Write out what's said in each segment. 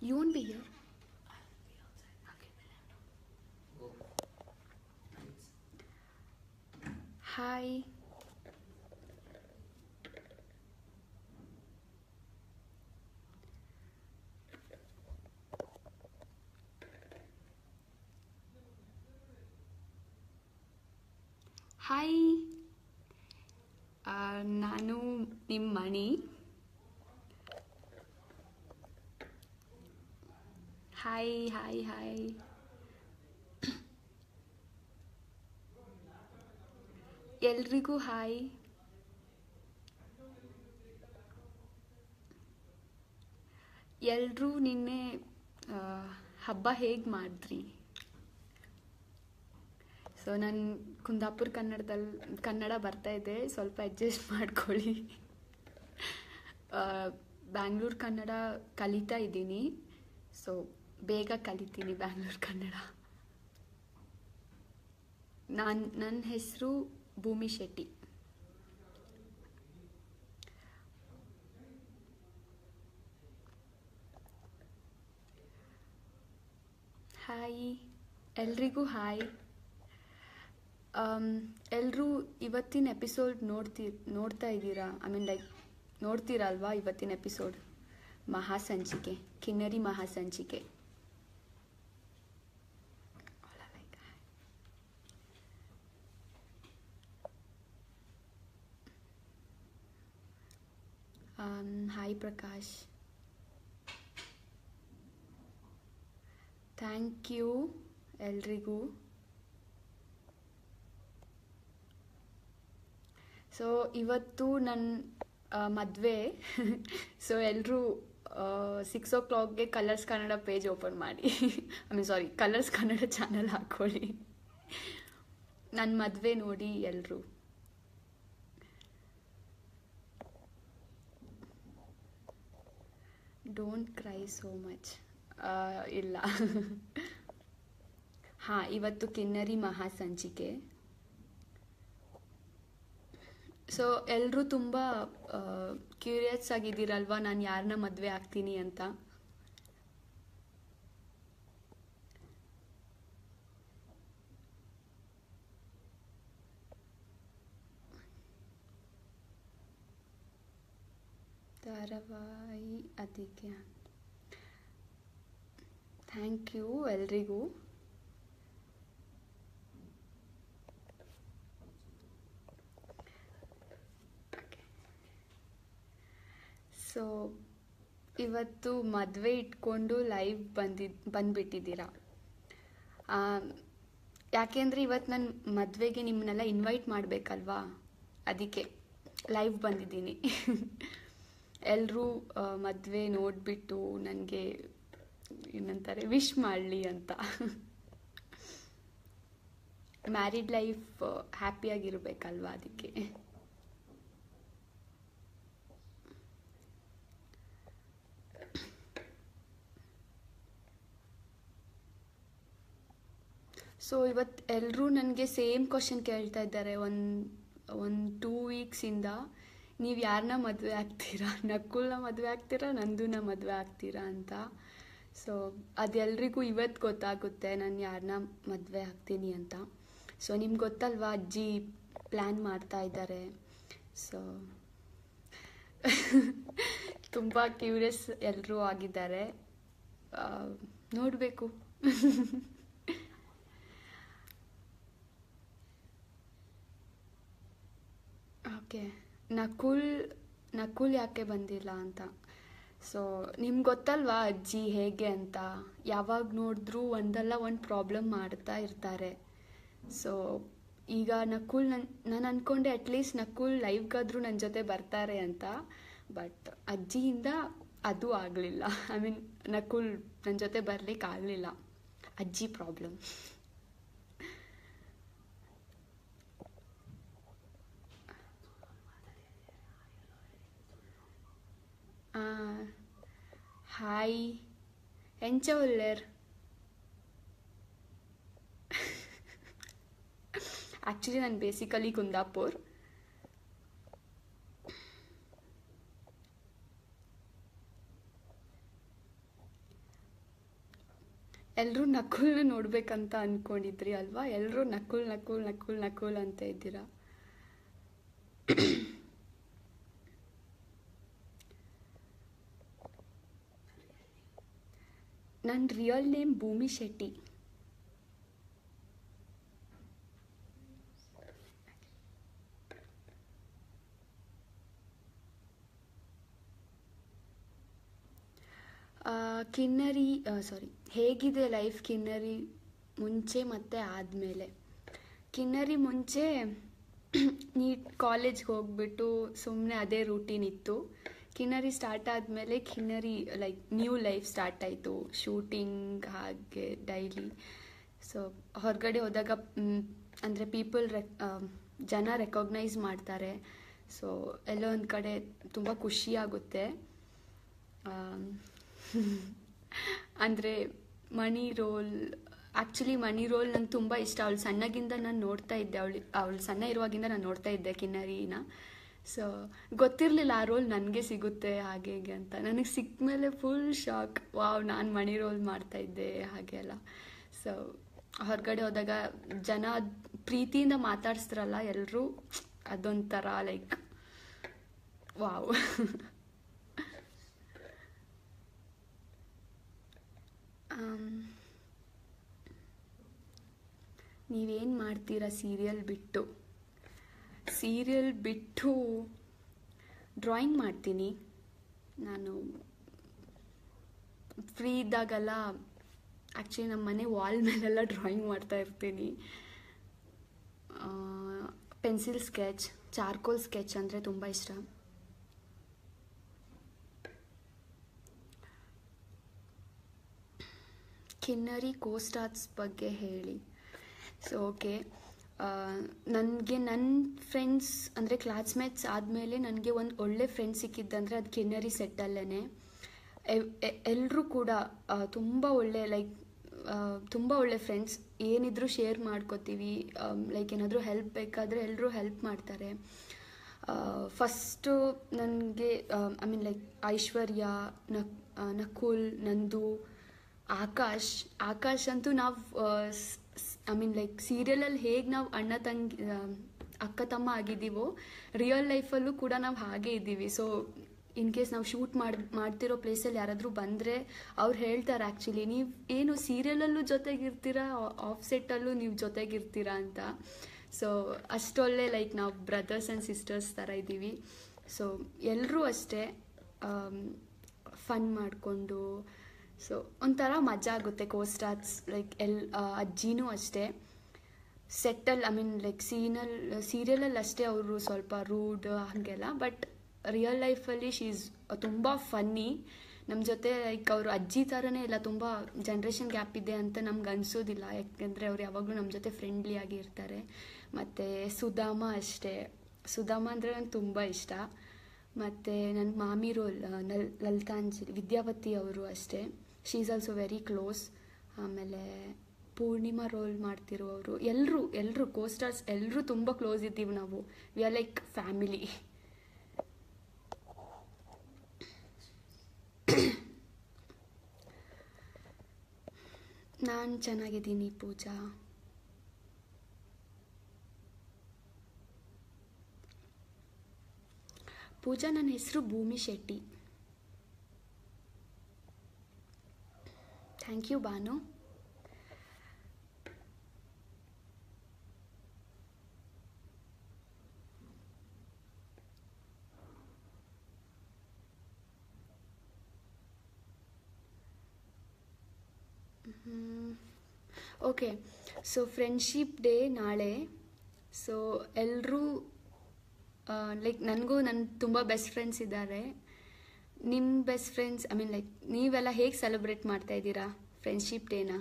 You won't be here. Hi. Hi ನಾನು ನಿಮ್ಮ Mani hi hi hi ಎಲ್ರಿಗೂ ಹಾಯ್ ಎಲ್ರೂ ನಿನ್ನೆ ಆ, ಹಬ್ಬ ಹೇಗೆ ಮಾಡಿದ್ರಿ ಸೊ ನಾನು ಕುಂದಾಪುರ ಕನ್ನಡದಲ್ಲಿ ಕನ್ನಡ ಬರ್ತಾ ಇದೆ ಸ್ವಲ್ಪ ಅಡ್ಜಸ್ಟ್ ಮಾಡ್ಕೊಳ್ಳಿ ಬ್ಯಾಂಗ್ಳೂರು ಕನ್ನಡ ಕಲಿತಾ ಇದ್ದೀನಿ ಸೊ ಬೇಗ ಕಲಿತೀನಿ ಬ್ಯಾಂಗ್ಳೂರು ಕನ್ನಡ ನಾನು ನನ್ನ ಹೆಸರು ಭೂಮಿ ಶೆಟ್ಟಿ ಹಾಯ್ ಎಲ್ರಿಗೂ ಹಾಯ್ ಎಲ್ಲರೂ ಇವತ್ತಿನ ಎಪಿಸೋಡ್ ನೋಡ್ತಿ ನೋಡ್ತಾ ಇದ್ದೀರಾ ಐ ಮೀನ್ ಲೈಕ್ ನೋಡ್ತೀರಲ್ವಾ ಇವತ್ತಿನ ಎಪಿಸೋಡ್ ಮಹಾಸಂಚಿಕೆ ಕಿನ್ನರಿ ಮಹಾಸಂಚಿಕೆ ಹಾಯ್ ಪ್ರಕಾಶ್ ಥ್ಯಾಂಕ್ ಯು ಎಲ್ರಿಗೂ ಸೊ ಇವತ್ತು ನನ್ನ ಮದುವೆ ಸೊ ಎಲ್ಲರೂ ಸಿಕ್ಸ್ ಓ ಕ್ಲಾಕ್ಗೆ ಕಲರ್ಸ್ ಕನ್ನಡ ಪೇಜ್ ಓಪನ್ ಮಾಡಿ I mean sorry Colors Kannada channel ಹಾಕ್ಕೊಳ್ಳಿ ನನ್ನ ಮದುವೆ ನೋಡಿ ಎಲ್ಲರೂ ಡೋಂಟ್ ಕ್ರೈ ಸೋ ಮಚ್ ಇಲ್ಲ ಹಾಂ ಇವತ್ತು ಕಿನ್ನರಿ ಮಹಾಸಂಚಿಕೆ ಸೊ ಎಲ್ಲರೂ ತುಂಬ ಕ್ಯೂರಿಯಸ್ ಆಗಿದ್ದೀರಲ್ವಾ ನಾನು ಯಾರನ್ನ ಮದುವೆ ಆಗ್ತೀನಿ ಅಂತ ಧಾರಾವಾಹಿ ಅದಕ್ಕೆ ಥ್ಯಾಂಕ್ ಯು ಎಲ್ರಿಗೂ ಸೊ ಇವತ್ತು ಮದುವೆ ಇಟ್ಕೊಂಡು ಲೈವ್ ಬಂದಿದ್ ಬಂದ್ಬಿಟ್ಟಿದ್ದೀರಾ ಆ, ಯಾಕೆಂದ್ರೆ ಇವತ್ತು ನಾನು ಮದುವೆಗೆ ನಿಮ್ಮನ್ನೆಲ್ಲ ಇನ್ವೈಟ್ ಮಾಡಬೇಕಲ್ವಾ ಅದಕ್ಕೆ ಲೈವ್ ಬಂದಿದ್ದೀನಿ ಎಲ್ಲರೂ ಮದುವೆ ನೋಡಿಬಿಟ್ಟು ನನಗೆ ಏನಂತಾರೆ ವಿಶ್ ಮಾಡಲಿ ಅಂತ ಮ್ಯಾರಿಡ್ ಲೈಫ್ ಹ್ಯಾಪಿಯಾಗಿರ್ಬೇಕಲ್ವಾ ಅದಕ್ಕೆ ಸೊ ಇವತ್ತು ಎಲ್ಲರೂ ನನಗೆ ಸೇಮ್ ಕ್ವಶನ್ ಕೇಳ್ತಾ ಇದ್ದಾರೆ ಒಂದು ಒಂದು ಟೂ ವೀಕ್ಸಿಂದ ನೀವು ಯಾರನ್ನ ಮದುವೆ ಆಗ್ತೀರಾ ನಕುಲ್ನ ಮದುವೆ ಆಗ್ತೀರಾ ನಂದುನ ಮದುವೆ ಆಗ್ತೀರಾ ಅಂತ ಸೊ ಅದೆಲ್ರಿಗೂ ಇವತ್ತು ಗೊತ್ತಾಗುತ್ತೆ ನಾನು ಯಾರನ್ನ ಮದುವೆ ಆಗ್ತೀನಿ ಅಂತ ಸೊ ನಿಮ್ಗೆ ಗೊತ್ತಲ್ವಾ ಅಜ್ಜಿ ಪ್ಲ್ಯಾನ್ ಮಾಡ್ತಾ ಇದ್ದಾರೆ ಸೊ ತುಂಬ ಕ್ಯೂರಿಯಸ್ ಎಲ್ಲರೂ ಆಗಿದ್ದಾರೆ ನೋಡಬೇಕು ಓಕೆ ನಕುಲ್ ನಕುಲ್ ಯಾಕೆ ಬಂದಿಲ್ಲ ಅಂತ ಸೊ ನಿಮ್ಗೆ ಗೊತ್ತಲ್ವಾ ಅಜ್ಜಿ ಹೇಗೆ ಅಂತ ಯಾವಾಗ ನೋಡಿದ್ರೂ ಒಂದಲ್ಲ ಒಂದು ಪ್ರಾಬ್ಲಮ್ ಮಾಡ್ತಾ ಇರ್ತಾರೆ ಸೊ ಈಗ ನಕುಲ್ ನನ್ ನಾನು ಅಂದ್ಕೊಂಡೆ ಅಟ್ಲೀಸ್ಟ್ ನಕುಲ್ ಲೈವ್ಗಾದ್ರೂ ನನ್ನ ಜೊತೆ ಬರ್ತಾರೆ ಅಂತ ಬಟ್ ಅಜ್ಜಿಯಿಂದ ಅದು ಆಗಲಿಲ್ಲ ಐ ಮೀನ್ ನಕುಲ್ ನನ್ನ ಜೊತೆ ಬರ್ಲಿಕ್ಕೆ ಆಗಲಿಲ್ಲ ಅಜ್ಜಿ ಪ್ರಾಬ್ಲಮ್ ಹಾಯ್ ಎಂಚ ಉಳ್ಳೇರ್ ಆ್ಯಕ್ಚುಲಿ ನಾನು ಬೇಸಿಕಲಿ ಕುಂದಾಪುರ್ ಎಲ್ಲರೂ ನಕುಲ್ ನೋಡ್ಬೇಕಂತ ಅನ್ಕೊಂಡಿದ್ರಿ ಅಲ್ವಾ ಎಲ್ಲರೂ ನಕುಲ್ ನಕುಲ್ ನಕುಲ್ ನಕುಲ್ ಅಂತ ಇದ್ದೀರಾ ನನ್ನ ರಿಯಲ್ ನೇಮ್ ಭೂಮಿ ಶೆಟ್ಟಿ ಆ, ಕಿನ್ನರಿ ಸಾರಿ ಹೇಗಿದೆ ಲೈಫ್ ಕಿನ್ನರಿ ಮುಂಚೆ ಮತ್ತು ಆದಮೇಲೆ ಕಿನ್ನರಿ ಮುಂಚೆ ನೀಟ್ ಕಾಲೇಜ್ಗೆ ಹೋಗ್ಬಿಟ್ಟು ಸುಮ್ಮನೆ ಅದೇ ರೂಟೀನ್ ಇತ್ತು ಕಿನ್ನರಿ ಸ್ಟಾರ್ಟ್ ಆದಮೇಲೆ Kinnari like new life start ಆಯಿತು ಶೂಟಿಂಗ್ ಹಾಗೆ ಡೈಲಿ ಸೊ ಹೊರಗಡೆ ಹೋದಾಗ ಅಂದರೆ ಪೀಪಲ್ ರೆಕ್ ಜನ ರೆಕಗ್ನೈಸ್ ಮಾಡ್ತಾರೆ ಸೊ ಎಲ್ಲೋ ಒಂದು ಕಡೆ ತುಂಬ ಖುಷಿಯಾಗುತ್ತೆ ಅಂದರೆ Mani role actually Mani role ನಂಗೆ ತುಂಬ ಇಷ್ಟ ಅವಳು ಸಣ್ಣಗಿಂದ ನಾನು ನೋಡ್ತಾ ಇದ್ದೆ ಅವಳು ಅವಳು ಸಣ್ಣ ಇರುವಾಗಿಂದ ನಾನು ನೋಡ್ತಾ ಇದ್ದೆ ಕಿನ್ನರಿನ ಸೊ ಗೊತ್ತಿರಲಿಲ್ಲ ಆ ರೋಲ್ ನನಗೆ ಸಿಗುತ್ತೆ ಹಾಗೆ ಹೀಗೆ ಅಂತ ನನಗೆ ಸಿಕ್ಕ ಮೇಲೆ ಫುಲ್ ಶಾಕ್ ವಾವ್ ನಾನು ಮಣಿ ರೋಲ್ ಮಾಡ್ತಾ ಇದ್ದೆ ಹಾಗೆ ಎಲ್ಲ ಸೊ ಹೊರಗಡೆ ಹೋದಾಗ ಜನ ಅದ್ ಪ್ರೀತಿಯಿಂದ ಮಾತಾಡಿಸ್ತಾರಲ್ಲ ಎಲ್ಲರೂ ಅದೊಂಥರ ಲೈಕ್ ವಾವ್ ನೀವೇನು ಮಾಡ್ತೀರಾ ಸೀರಿಯಲ್ ಬಿಟ್ಟು ಸೀರಿಯಲ್ ಬಿಟ್ಟು ಡ್ರಾಯಿಂಗ್ ಮಾಡ್ತೀನಿ ನಾನು ಫ್ರೀ ಇದ್ದಾಗೆಲ್ಲ ಆ್ಯಕ್ಚುಲಿ ನಮ್ಮ ಮನೆ ವಾಲ್ ಮೇಲೆಲ್ಲ ಡ್ರಾಯಿಂಗ್ ಮಾಡ್ತಾ ಇರ್ತೀನಿ ಪೆನ್ಸಿಲ್ ಸ್ಕೆಚ್ ಚಾರ್ಕೋಲ್ ಸ್ಕೆಚ್ ಅಂದರೆ ತುಂಬ ಇಷ್ಟ ಕಿನ್ನರಿ ಕೋಸ್ಟಾರ್ಸ್ ಬಗ್ಗೆ ಹೇಳಿ ಸೊ ಓಕೆ ನನಗೆ ನನ್ನ ಫ್ರೆಂಡ್ಸ್ ಅಂದರೆ ಕ್ಲಾಸ್ಮೇಟ್ಸ್ ಆದಮೇಲೆ ನನಗೆ ಒಂದು ಒಳ್ಳೆ ಫ್ರೆಂಡ್ ಸಿಕ್ಕಿದ್ದಂದರೆ ಅದು ಕಿನ್ನರಿ ಸೆಟ್ಟಲ್ಲೇ ಎಲ್ಲರೂ ಕೂಡ ತುಂಬ ಒಳ್ಳೆ ಲೈಕ್ ತುಂಬ ಒಳ್ಳೆ ಫ್ರೆಂಡ್ಸ್ ಏನಿದ್ರು ಶೇರ್ ಮಾಡ್ಕೋತೀವಿ ಲೈಕ್ ಏನಾದರೂ ಹೆಲ್ಪ್ ಬೇಕಾದರೆ ಎಲ್ಲರೂ ಹೆಲ್ಪ್ ಮಾಡ್ತಾರೆ ಫಸ್ಟು ನನಗೆ ಐ ಮೀನ್ ಲೈಕ್ ಐಶ್ವರ್ಯ ನಕ್ ನಕುಲ್ ನಂದು ಆಕಾಶ್ ಆಕಾಶ್ ಅಂತೂ ನಾವು ಐ ಮೀನ್ ಲೈಕ್ ಸೀರಿಯಲಲ್ಲಿ ಹೇಗೆ ನಾವು ಅಣ್ಣ ತಂಗಿ ಅಕ್ಕ ತಮ್ಮ ಆಗಿದ್ದೀವೋ ರಿಯಲ್ ಲೈಫಲ್ಲೂ ಕೂಡ ನಾವು ಹಾಗೆ ಇದ್ದೀವಿ ಸೊ ಇನ್ ಕೇಸ್ ನಾವು ಶೂಟ್ ಮಾಡಿ ಮಾಡ್ತಿರೋ ಪ್ಲೇಸಲ್ಲಿ ಯಾರಾದರೂ ಬಂದರೆ ಅವ್ರು ಹೇಳ್ತಾರೆ ಆ್ಯಕ್ಚುಲಿ ನೀವು ಏನು ಸೀರಿಯಲಲ್ಲೂ ಜೊತೆಗಿರ್ತೀರಾ ಆಫ್ ಸೆಟ್ಟಲ್ಲೂ ನೀವು ಜೊತೆಗಿರ್ತೀರಾ ಅಂತ ಸೊ ಅಷ್ಟೊಳ್ಳೆ ಲೈಕ್ ನಾವು ಬ್ರದರ್ಸ್ ಆ್ಯಂಡ್ ಸಿಸ್ಟರ್ಸ್ ಥರ ಇದ್ದೀವಿ ಸೊ ಎಲ್ಲರೂ ಅಷ್ಟೇ ಫನ್ ಮಾಡಿಕೊಂಡು ಸೊ ಒಂಥರ ಮಜಾ ಆಗುತ್ತೆ ಕೋಸ್ಟಾರ್ಸ್ ಲೈಕ್ ಎಲ್ ಅಜ್ಜಿನೂ ಅಷ್ಟೇ ಸೆಟ್ಟಲ್ಲಿ ಐ ಮೀನ್ ಲೈಕ್ ಸೀನಲ್ ಸೀರಿಯಲಲ್ಲಿ ಅಷ್ಟೇ ಅವರು ಸ್ವಲ್ಪ ರೂಡ್ ಹಾಗೆಲ್ಲ ಬಟ್ ರಿಯಲ್ ಲೈಫಲ್ಲಿ ಶೀಸ್ ತುಂಬ ಫನ್ನಿ ನಮ್ಮ ಜೊತೆ ಲೈಕ್ ಅವರು ಅಜ್ಜಿ ಥರನೇ ಇಲ್ಲ ತುಂಬ ಜನ್ರೇಷನ್ ಗ್ಯಾಪ್ ಇದೆ ಅಂತ ನಮ್ಗೆ ಅನಿಸೋದಿಲ್ಲ ಯಾಕೆಂದರೆ ಅವ್ರು ಯಾವಾಗಲೂ ನಮ್ಮ ಜೊತೆ ಫ್ರೆಂಡ್ಲಿ ಆಗಿ ಇರ್ತಾರೆ ಮತ್ತು ಸುಧಾಮ ಅಷ್ಟೇ ಸುಧಾಮ ಅಂದರೆ ನಂಗೆ ತುಂಬ ಇಷ್ಟ ಮತ್ತು ನನ್ನ ಮಾಮಿ ರೋಲ್ ನಲ್ ಲಲಿತಾಂಜಲಿ ವಿದ್ಯಾವತಿ ಅವರು ಅಷ್ಟೇ she is also very close ಆಮೇಲೆ ಪೂರ್ಣಿಮಾ ರೋಲ್ ಮಾಡ್ತಿರುವವರು ಎಲ್ಲರೂ ಎಲ್ಲರೂ ಕೋಸ್ಟಾರ್ಸ್ ಎಲ್ಲರೂ ತುಂಬ ಕ್ಲೋಸ್ ಇದ್ದೀವಿ ನಾವು ವಿ ಆರ್ ಲೈಕ್ ಫ್ಯಾಮಿಲಿ ನಾನು ಚೆನ್ನಾಗಿದ್ದೀನಿ ಪೂಜಾ ಪೂಜಾ ನನ್ನ ಹೆಸರು Bhoomi Shetty thank you Banu okay so friendship day ನಾಳೆ ಸೊ ಎಲ್ಲರೂ ಲೈಕ್ ನನಗೂ ನನ್ನ ತುಂಬ ಬೆಸ್ಟ್ ಫ್ರೆಂಡ್ಸ್ ಇದ್ದಾರೆ ನಿಮ್ಮ best friends I mean like ನೀವೆಲ್ಲ ಹೇಗೆ ಸೆಲೆಬ್ರೇಟ್ ಮಾಡ್ತಾ ಇದ್ದೀರಾ ಫ್ರೆಂಡ್ಶಿಪ್ ಡೇನ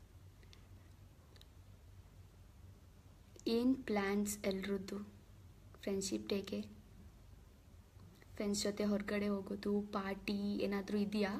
ಏನು ಪ್ಲ್ಯಾನ್ಸ್ ಎಲ್ರದ್ದು ಫ್ರೆಂಡ್ಶಿಪ್ ಡೇಗೆ ಫ್ರೆಂಡ್ಸ್ ಜೊತೆ ಹೊರಗಡೆ ಹೋಗೋದು ಪಾರ್ಟಿ ಏನಾದರೂ ಇದೆಯಾ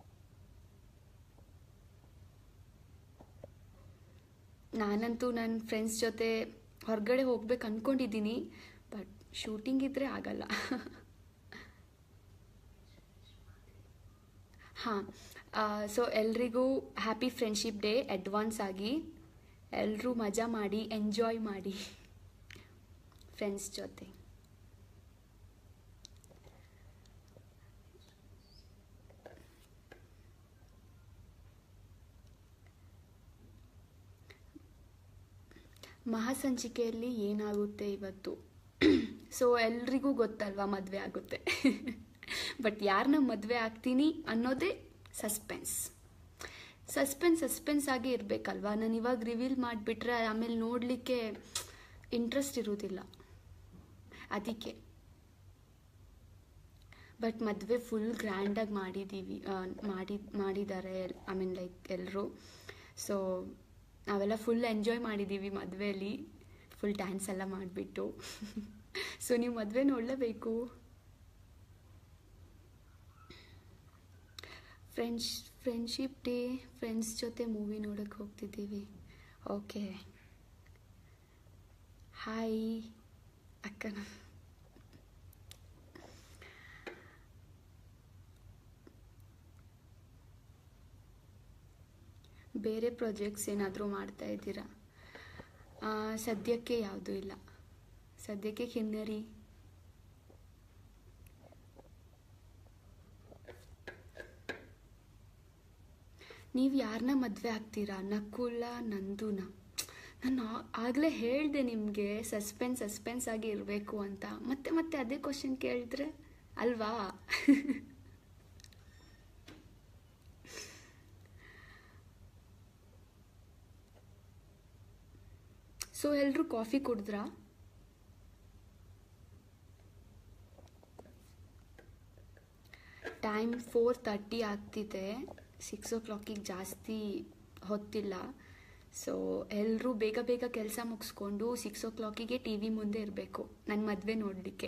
ನಾನಂತೂ ನನ್ನ ಫ್ರೆಂಡ್ಸ್ ಜೊತೆ ಹೊರಗಡೆ ಹೋಗ್ಬೇಕು ಅಂದ್ಕೊಂಡಿದ್ದೀನಿ ಬಟ್ ಶೂಟಿಂಗ್ ಇದ್ದರೆ ಆಗಲ್ಲ ಹಾಂ ಸೊ ಎಲ್ರಿಗೂ ಹ್ಯಾಪಿ ಫ್ರೆಂಡ್ಶಿಪ್ ಡೇ ಅಡ್ವಾನ್ಸ್ ಆಗಿ ಎಲ್ಲರೂ ಮಜಾ ಮಾಡಿ ಎಂಜಾಯ್ ಮಾಡಿ ಫ್ರೆಂಡ್ಸ್ ಜೊತೆ ಮಹಾಸಂಚಿಕೆಯಲ್ಲಿ ಏನಾಗುತ್ತೆ ಇವತ್ತು ಸೊ ಎಲ್ರಿಗೂ ಗೊತ್ತಲ್ವಾ ಮದುವೆ ಆಗುತ್ತೆ ಬಟ್ ಯಾರನ್ನ ಮದುವೆ ಆಗ್ತೀನಿ ಅನ್ನೋದೇ ಸಸ್ಪೆನ್ಸ್ ಸಸ್ಪೆನ್ಸ್ ಸಸ್ಪೆನ್ಸ್ ಆಗಿ ಇರಬೇಕಲ್ವಾ ನಾನು ಇವಾಗ ರಿವೀಲ್ ಮಾಡಿಬಿಟ್ರೆ ಆಮೇಲೆ ನೋಡಲಿಕ್ಕೆ ಇಂಟ್ರೆಸ್ಟ್ ಇರೋದಿಲ್ಲ ಅದಕ್ಕೆ ಬಟ್ ಮದುವೆ ಫುಲ್ ಗ್ರ್ಯಾಂಡಾಗಿ ಮಾಡಿದ್ದೀವಿ ಆ, ಮಾಡಿ ಮಾಡಿದ್ದಾರೆ ಐ ಮೀನ್ ಲೈಕ್ ಎಲ್ಲರೂ ಸೊ ನಾವೆಲ್ಲ ಫುಲ್ ಎಂಜಾಯ್ ಮಾಡಿದ್ದೀವಿ ಮದುವೆಯಲ್ಲಿ ಫುಲ್ ಡ್ಯಾನ್ಸ್ ಎಲ್ಲ ಮಾಡಿಬಿಟ್ಟು ಸೊ ನೀವು ಮದುವೆ ನೋಡಲೇಬೇಕು ಫ್ರೆಂಡ್ಸ್ ಫ್ರೆಂಡ್ಶಿಪ್ ಡೇ ಫ್ರೆಂಡ್ಸ್ ಜೊತೆ ಮೂವಿ ನೋಡೋಕ್ಕೆ ಹೋಗ್ತಿದ್ದೀವಿ ಓಕೆ ಹಾಯ್ ಅಕ್ಕನ ಬೇರೆ ಪ್ರಾಜೆಕ್ಟ್ಸ್ ಏನಾದರೂ ಮಾಡ್ತಾ ಇದ್ದೀರಾ ಆ, ಸದ್ಯಕ್ಕೆ ಯಾವುದೂ ಇಲ್ಲ ಸದ್ಯಕ್ಕೆ ಕಿನ್ನರಿ ನೀವು ಯಾರನ್ನ ಮದುವೆ ಆಗ್ತೀರಾ ನಕುಲ ನಂದುನ ನಾನು ಆಗಲೇ ಹೇಳಿದೆ ನಿಮಗೆ ಸಸ್ಪೆನ್ಸ್ ಸಸ್ಪೆನ್ಸ್ ಆಗಿ ಇರಬೇಕು ಅಂತ ಮತ್ತೆ ಮತ್ತೆ ಅದೇ ಕ್ವಶನ್ ಕೇಳಿದ್ರೆ ಅಲ್ವಾ ಸೊ ಎಲ್ಲರೂ ಕಾಫಿ ಕುಡಿದ್ರಾ ಟೈಮ್ ಫೋರ್ ತರ್ಟಿ ಆಗ್ತಿದೆ ಸಿಕ್ಸ್ ಓ ಕ್ಲಾಕಿಗೆ ಜಾಸ್ತಿ ಹೊತ್ತಿಲ್ಲ ಸೊ ಎಲ್ಲರೂ ಬೇಗ ಬೇಗ ಕೆಲಸ ಮುಗಿಸ್ಕೊಂಡು ಸಿಕ್ಸ್ ಓ ಕ್ಲಾಕಿಗೆ ಟಿ ವಿ ಮುಂದೆ ಇರಬೇಕು ನನ್ನ ಮದುವೆ ನೋಡಲಿಕ್ಕೆ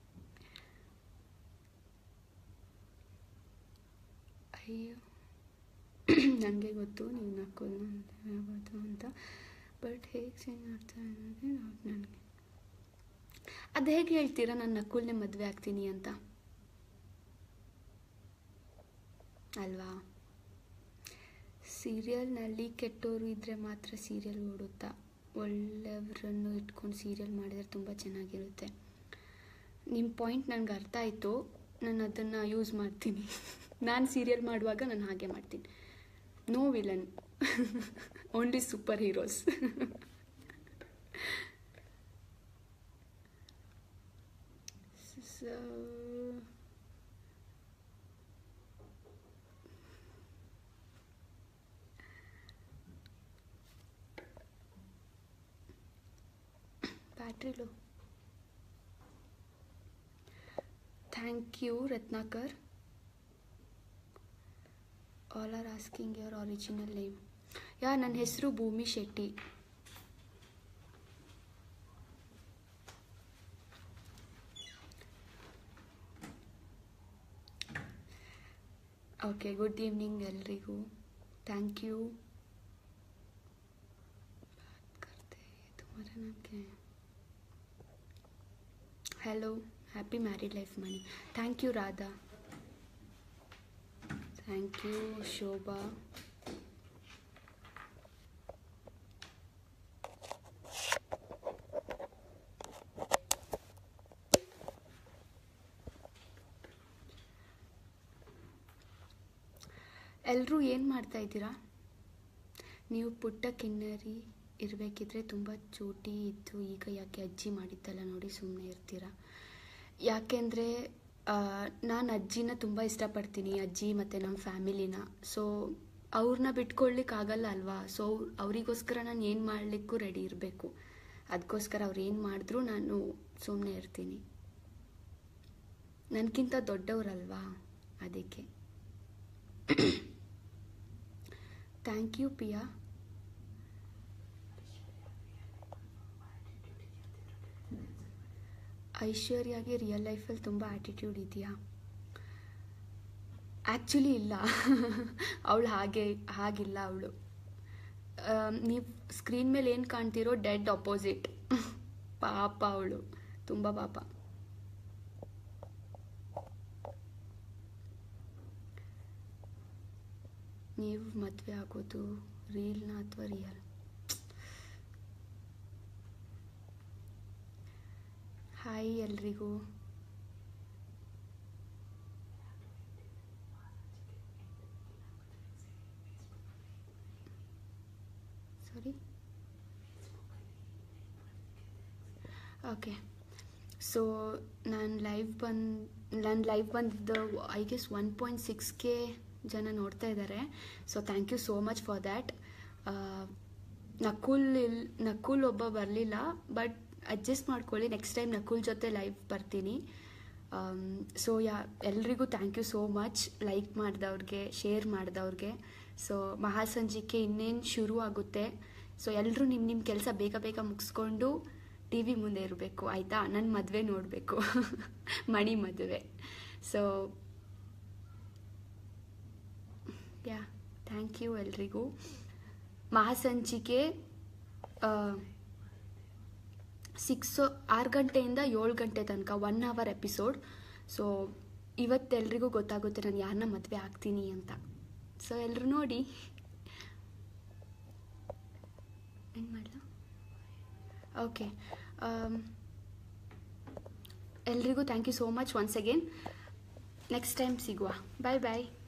ಅಯ್ಯೋ ನನಗೆ ಗೊತ್ತು ನೀವು ನಕ್ಕೋದು ಯಾವುದು ಅಂತ ಬಟ್ ಹೇಗೆ ಚೇಂಜ್ ಮಾಡ್ತಾ ಅನ್ನೋದೇ ಡೌಟ್ ನನಗೆ ಅದು ಹೇಗೆ ಹೇಳ್ತೀರಾ ನಾನು ನಕುಲ್ನೇ ಮದುವೆ ಆಗ್ತೀನಿ ಅಂತ ಅಲ್ವಾ ಸೀರಿಯಲ್ನಲ್ಲಿ ಕೆಟ್ಟೋರು ಇದ್ದರೆ ಮಾತ್ರ ಸೀರಿಯಲ್ ಓಡುತ್ತಾ ಒಳ್ಳೆಯವರನ್ನು ಇಟ್ಕೊಂಡು ಸೀರಿಯಲ್ ಮಾಡಿದರೆ ತುಂಬ ಚೆನ್ನಾಗಿರುತ್ತೆ ನಿಮ್ಮ ಪಾಯಿಂಟ್ ನನಗೆ ಅರ್ಥ ಆಯಿತು ನಾನು ಅದನ್ನು ಯೂಸ್ ಮಾಡ್ತೀನಿ ನಾನು ಸೀರಿಯಲ್ ಮಾಡುವಾಗ ನಾನು ಹಾಗೆ ಮಾಡ್ತೀನಿ no villain only super heroes so battery low thank you Ratnakar all are asking your original name yeah ನನ್ನ ಹೆಸರು Bhoomi Shetty okay good evening ಎಲ್ರಿಗೂ ಥ್ಯಾಂಕ್ ಯು तुम्हारा नाम क्या है hello happy married life Mani thank you Radha thank you Shobha ಎಲ್ಲರೂ ಏನು ಮಾಡ್ತಾ ಇದ್ದೀರಾ ನೀವು ಪುಟ್ಟ ಕಿನ್ನರಿ ಇರಬೇಕಿದ್ರೆ ತುಂಬ ಚೂಟಿ ಇತ್ತು ಈಗ ಯಾಕೆ ಅಜ್ಜಿ ಮಾಡಿದ್ದಲ್ಲ ನೋಡಿ ಸುಮ್ಮನೆ ಇರ್ತೀರಾ ಯಾಕೆಂದರೆ ನಾನು ಅಜ್ಜಿನ ತುಂಬ ಇಷ್ಟಪಡ್ತೀನಿ ಅಜ್ಜಿ ಮತ್ತು ನಮ್ಮ ಫ್ಯಾಮಿಲಿನ ಸೊ ಅವ್ರನ್ನ ಬಿಟ್ಕೊಳ್ಲಿಕ್ಕೆ ಆಗಲ್ಲ ಅಲ್ವಾ ಸೊ ಅವರಿಗೋಸ್ಕರ ನಾನು ಏನು ಮಾಡಲಿಕ್ಕೂ ರೆಡಿ ಇರಬೇಕು ಅದಕ್ಕೋಸ್ಕರ ಅವ್ರು ಏನು ಮಾಡಿದ್ರೂ ನಾನು ಸುಮ್ಮನೆ ಇರ್ತೀನಿ ನನಗಿಂತ ದೊಡ್ಡವರಲ್ವಾ ಅದಕ್ಕೆ ಥ್ಯಾಂಕ್ ಯು ಪಿಯಾ ಐಶ್ವರ್ಯಾಗೆ ರಿಯಲ್ ಲೈಫಲ್ಲಿ ತುಂಬ ಆ್ಯಟಿಟ್ಯೂಡ್ ಇದೆಯಾ ಆ್ಯಕ್ಚುಲಿ ಇಲ್ಲ ಅವಳು ಹಾಗೆ ಹಾಗಿಲ್ಲ ಅವಳು ನೀವು ಸ್ಕ್ರೀನ್ ಮೇಲೆ ಏನು ಕಾಣ್ತಿರೋ ಡೆಡ್ ಅಪೋಸಿಟ್ ಪಾಪ ಅವಳು ತುಂಬ ಪಾಪ ನೀವು ಮದುವೆ ಆಗೋದು ರೀಲ್ನ ಅಥವಾ ರಿಯಲ್ ಹಾಯ್ ಎಲ್ರಿಗೂ ಸಾರಿ ಓಕೆ ಸೊ ನಾನು ಲೈವ್ ಬಂದು ನಾನು ಲೈವ್ ಬಂದಿದ್ದು I guess one point six K ಜನ ನೋಡ್ತಾ ಇದ್ದಾರೆ so thank you so much for that Nakul ಇಲ್ ನಕುಲ್ ಒಬ್ಬ ಬರಲಿಲ್ಲ ಬಟ್ ಅಡ್ಜಸ್ಟ್ ಮಾಡ್ಕೊಳ್ಳಿ ನೆಕ್ಸ್ಟ್ ಟೈಮ್ ನಕುಲ್ ಜೊತೆ ಲೈವ್ ಬರ್ತೀನಿ ಸೊ ಯಾ ಎಲ್ರಿಗೂ thank you so much like ಮಾಡಿದವ್ರಿಗೆ ಶೇರ್ ಮಾಡಿದವ್ರಿಗೆ ಸೊ ಮಹಾಸಂಜಿಕೆ ಇನ್ನೇನು ಶುರು ಆಗುತ್ತೆ ಸೊ ಎಲ್ಲರೂ ನಿಮ್ಮ ನಿಮ್ಮ ಕೆಲಸ ಬೇಗ ಬೇಗ ಮುಗಿಸ್ಕೊಂಡು ಟಿ ವಿ ಮುಂದೆ ಇರಬೇಕು ಆಯಿತಾ ನನ್ನ ಮದುವೆ ನೋಡಬೇಕು ಮಣಿ ಮದುವೆ ಸೊ ಯಾ ಥ್ಯಾಂಕ್ ಯು ಎಲ್ರಿಗೂ ಮಹಾಸಂಚಿಕೆ ಸಿಕ್ಸ್ ಆರು ಗಂಟೆಯಿಂದ ಏಳು ಗಂಟೆ ತನಕ ಒನ್ ಅವರ್ ಎಪಿಸೋಡ್ ಸೊ ಇವತ್ತೆಲ್ರಿಗೂ ಗೊತ್ತಾಗುತ್ತೆ ನಾನು ಯಾರನ್ನ ಮದುವೆ ಆಗ್ತೀನಿ ಅಂತ ಸೊ ಎಲ್ಲರೂ ನೋಡಿ ಏನು ಮಾಡಲ ಓಕೆ ಎಲ್ರಿಗೂ thank you so much once again next time ಸಿಗುವ ಬಾಯ್ ಬಾಯ್